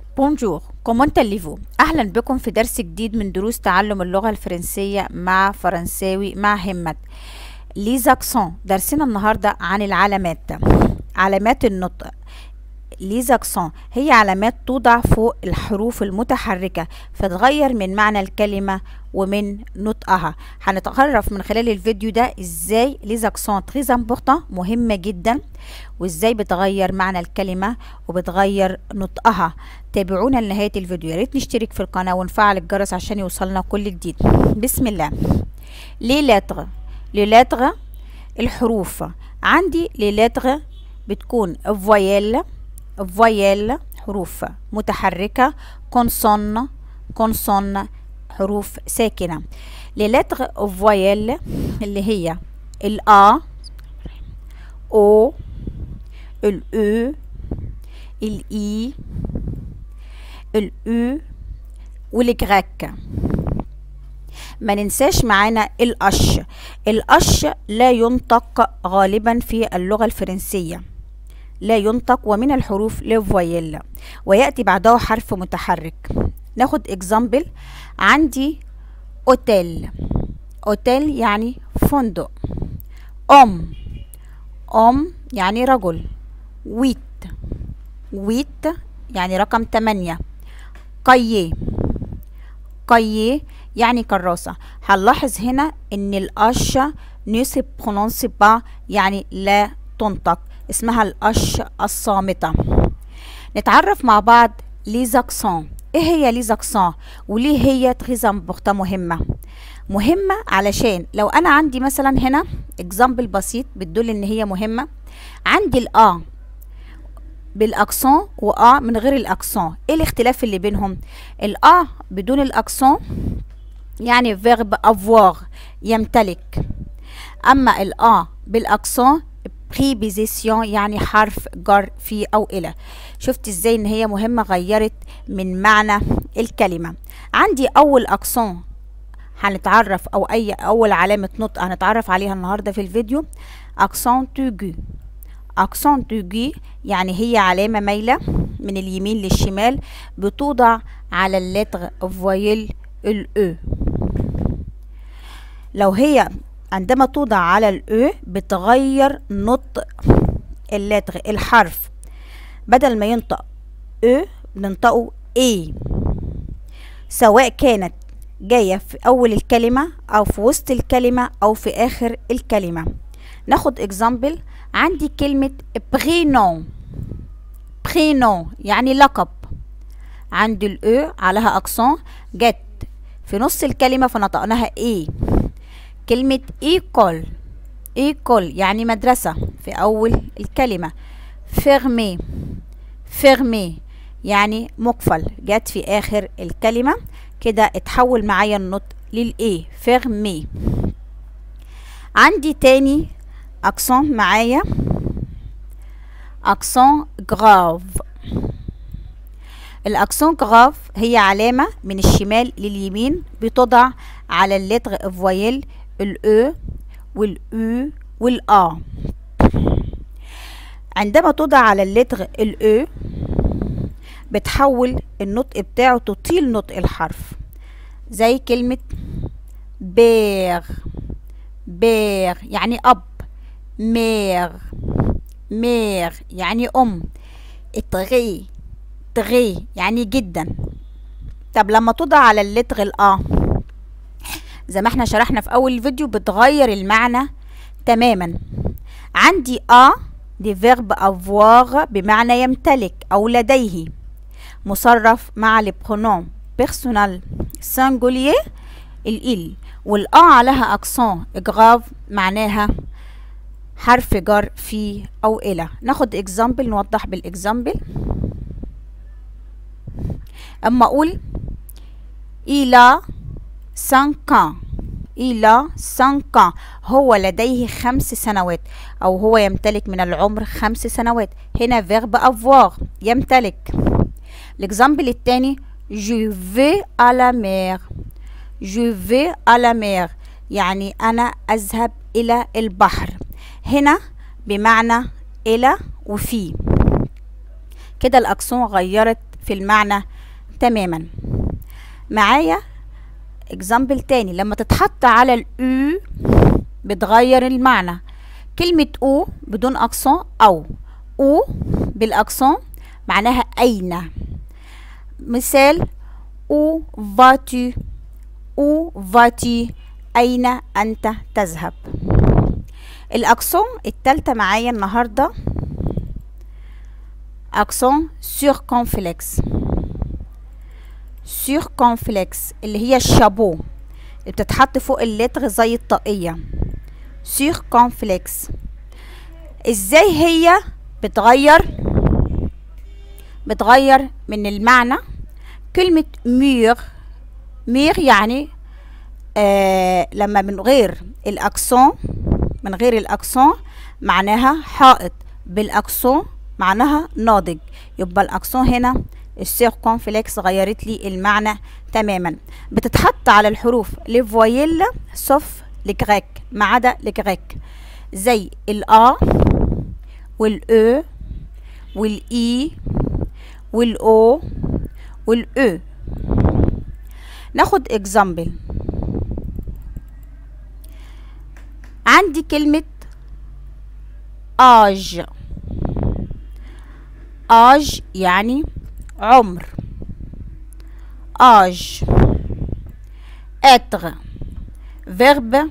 بونجور كومون تاليفو اهلا بكم في درس جديد من دروس تعلم اللغه الفرنسيه مع فرنساوي مع همت ليزاكسون درسنا النهارده عن العلامات علامات النطق ليزاكسون هي علامات توضع فوق الحروف المتحركة فتغير من معنى الكلمة ومن نطقها هنتعرف من خلال الفيديو ده ازاي ليزاكسون تريز امبورتان مهمة جدا وازاي بتغير معنى الكلمة وبتغير نطقها تابعونا لنهاية الفيديو يا ريت نشترك في القناة ونفعل الجرس عشان يوصلنا كل جديد بسم الله لي لاتر لي لاتر الحروف عندي لي لاتر بتكون فويل فويل حروف متحركة كونسون كونسون حروف ساكنة للتر فويل اللي هي الأ أو الأو الإي الأو والجراك ما ننساش معانا الأش الأش لا ينطق غالبا في اللغة الفرنسية لا ينطق ومن الحروف لفويل ويأتي بعده حرف متحرك ناخد اكزامبل عندي اوتيل اوتيل يعني فندق ام ام يعني رجل ويت ويت يعني رقم تمانية قيه قيه يعني كراسة هنلاحظ هنا ان الأش نيسي برونونسي با يعني لا تنطق اسمها الأش الصامتة نتعرف مع بعض ليزاكسون ايه هي ليزاكسون وليه هي تريز امبورتان مهمة مهمة علشان لو انا عندي مثلا هنا اكزامبل بسيط بتدل ان هي مهمة عندي الآ بالاكسون وآ من غير الاكسون ايه الاختلاف اللي بينهم الآ بدون الاكسون يعني فيرب افوار يمتلك اما الآ بالاكسون بريبيزيسيون يعني حرف جر في او الى شفت ازاي ان هي مهمة غيرت من معنى الكلمة عندي اول اكسون هنتعرف او اي اول علامة نطق هنتعرف عليها النهاردة في الفيديو اكسون توجو اكسون توجو يعني هي علامة مايلة من اليمين للشمال بتوضع على اللتر فويل الاو لو هي عندما توضع على الاو بتغير نطق اللتر الحرف بدل ما ينطق او بننطقه اي سواء كانت جاية في أول الكلمة أو في وسط الكلمة أو في آخر الكلمة ناخد اكزامبل عندي كلمة برينون برينون يعني لقب عندي الاو عليها اكسون جت في نص الكلمة فنطقناها ايه كلمة ايكول ايكول يعني مدرسة في أول الكلمة فيرمي فيرمي يعني مقفل جت في آخر الكلمة كده اتحول معايا النطق للإيه فيرمي عندي تاني أكسون معايا أكسون جراف الأكسون جراف هي علامة من الشمال لليمين بتضع على اللتر فويل الاو والاو والا عندما توضع على اللتر الاو بتحول النطق بتاعه تطيل نطق الحرف زي كلمة بير بير يعني أب مير مير يعني أم تغي تغي يعني جدا طب لما توضع على اللتر الأ زي ما احنا شرحنا في اول الفيديو بتغير المعنى تماما عندي ا دي فيرب افوار بمعنى يمتلك او لديه مصرف مع البرونون بيرسونال سانجولير الإل والآ عليها أكسون إجراف معناها حرف جر في أو إلى ناخد إكزامبل نوضح بالإكزامبل أما أقول إلى 5 ans إلى 5 ans هو لديه خمس سنوات أو هو يمتلك من العمر خمس سنوات هنا فيرب avoir يمتلك الإكزامبل التاني je vais à la mer je vais à la mer يعني أنا أذهب إلى البحر هنا بمعنى إلى وفي كده الأكسون غيرت في المعنى تماما معايا اكزامبل تاني لما تتحط على الاو بتغير المعنى كلمة او بدون اكسون او او بالاكسون معناها اين مثال او فاتو او فاتي اين انت تذهب الاكسون التالتة معايا النهاردة اكسون سور كونفليكس سور كونفليكس اللي هي الشابو اللي بتتحط فوق اللتر زي الطاقية سور كونفليكس ازاي هي بتغير بتغير من المعنى كلمة مير مير يعني آه لما من غير الاكسون من غير الاكسون معناها حائط بالاكسون معناها ناضج يبقى الاكسون هنا السير كونفليكس غيرت لي المعنى تماما بتتحط على الحروف لفويل سوف الجريك ما عدا الجريك زي الا والاو والاي والاو والاو ناخد اكزامبل عندي كلمة آج آج يعني عمر آج être verbe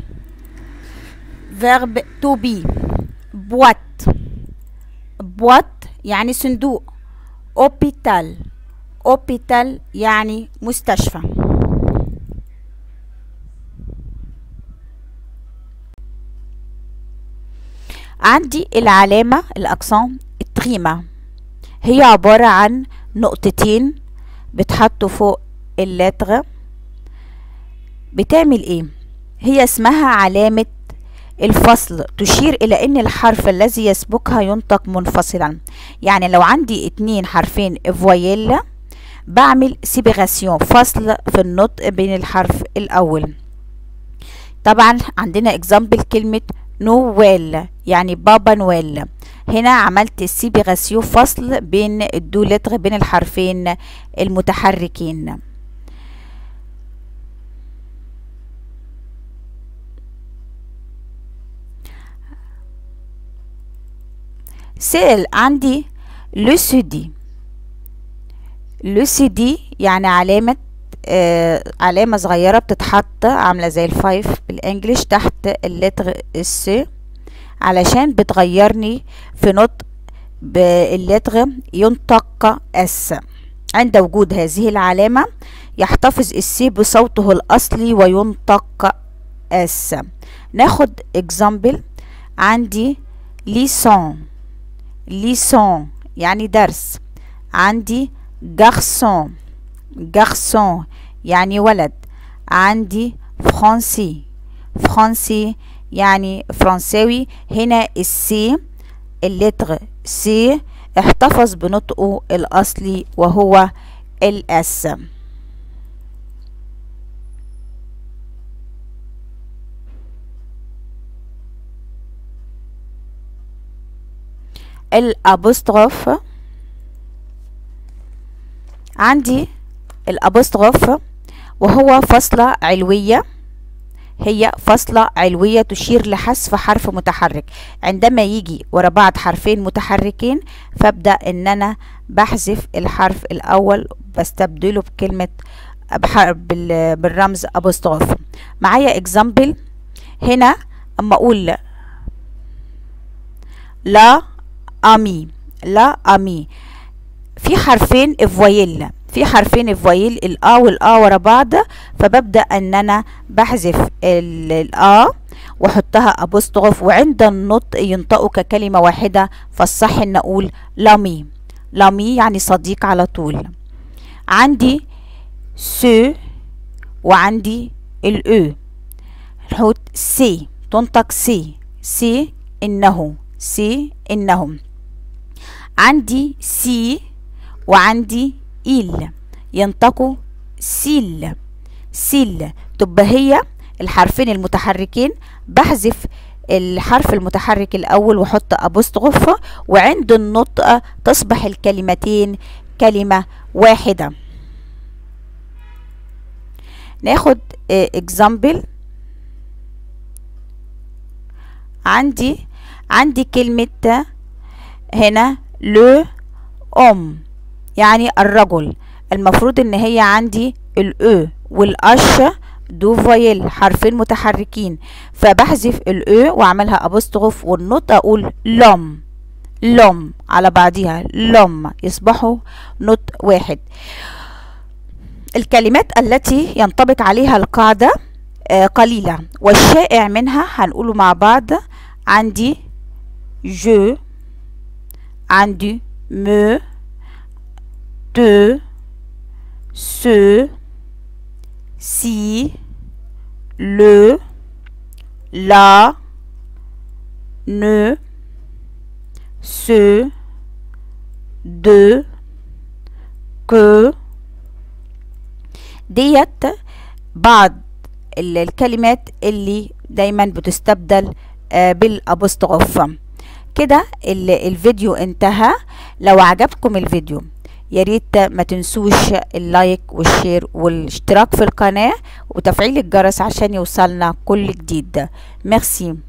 verbe to be boîte boîte يعني صندوق hôpital hôpital يعني مستشفى عندي العلامة الأقسام التريمة هي عبارة عن نقطتين بتحطوا فوق اللتر بتعمل ايه هي اسمها علامة الفصل تشير إلى أن الحرف الذي يسبقها ينطق منفصلا يعني لو عندي اتنين حرفين فويل بعمل سيبراسيون فصل في النطق بين الحرف الأول طبعا عندنا اكزامبل كلمة نويل يعني بابا نويل هنا عملت السيبراسيون فصل بين الدو لتر بين الحرفين المتحركين سيل عندي لو سودي لو سيدي يعني علامة آه علامة صغيرة بتتحط عاملة زي الفايف بالانجلش تحت اللتر الس علشان بتغيرني في نطق باللتر ينطق اس عند وجود هذه العلامة يحتفظ السي بصوته الأصلي وينطق اس ناخد اكزامبل عندي ليسون ليسون يعني درس عندي garçon garçon يعني ولد عندي فرنسي فرنسي يعني فرنساوي هنا السي اللتر سي احتفظ بنطقه الأصلي وهو الاس الابوستروف عندي الابوستروف وهو فصلة علوية هي فصلة علوية تشير لحذف حرف متحرك عندما يجي ورا بعض حرفين متحركين فابدأ ان انا بحذف الحرف الاول بستبدله بكلمة بالرمز ابوستروف معايا اكزامبل هنا اما اقول لا امي لا امي في حرفين فويل في حرفين فويل الا والا ورا بعض فببدا ان انا بحذف الا واحطها ابوستروف وعند النطق ينطقوا ككلمه واحده فالصح ان اقول لامي لامي يعني صديق على طول عندي سو وعندي الاو نحط سي تنطق سي سي انه سي انهم عندي سي وعندي إيل ينطقوا سيل سيل تبقى هي الحرفين المتحركين بحذف الحرف المتحرك الأول وحط أبوستغف وعند النطق تصبح الكلمتين كلمة واحدة ناخد اكزامبل عندي عندي كلمة هنا لو أم يعني الرجل المفروض ان هي عندي الاو والاش دو فايل حرفين متحركين فبحذف الاو واعملها ابوستروف والنطق اقول لوم لوم على بعضها لوم يصبحوا نطق واحد الكلمات التي ينطبق عليها القاعدة آه قليلة والشائع منها هنقوله مع بعض عندي je عندي me te ce si le la ne ce de que ديت بعض الكلمات اللي دايما بتستبدل بالابوستروف كده الفيديو انتهى لو عجبكم الفيديو يا ريت ما تنسوش اللايك والشير والاشتراك في القناة وتفعيل الجرس عشان يوصلنا كل جديد ميرسي